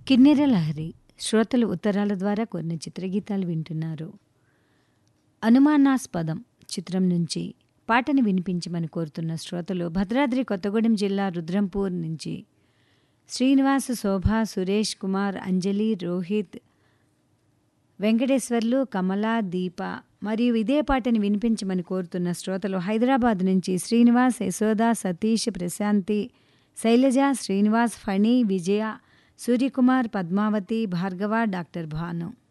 కిన్నెర లహరి శ్రోతలు ఉత్తరాల ద్వారా కొన్ని చిత్రగీతాలు వింటున్నారు అనుమానాస్పదం చిత్రం నుంచి పాటను వినిపించమని కోరుతున్న శ్రోతలు భద్రాద్రి కొత్తగూడెం జిల్లా రుద్రంపూర్ నుంచి శ్రీనివాస్ శోభ సురేష్ కుమార్ అంజలి రోహిత్ వెంకటేశ్వర్లు కమల దీప మరియు ఇదే పాటని వినిపించమని కోరుతున్న శ్రోతలు హైదరాబాద్ నుంచి శ్రీనివాస్ యశోద సతీష్ ప్రశాంతి శైలజ శ్రీనివాస్ ఫణి విజయ సూర్యకుమార్ పద్మావతి భార్గవ డాక్టర్ భాను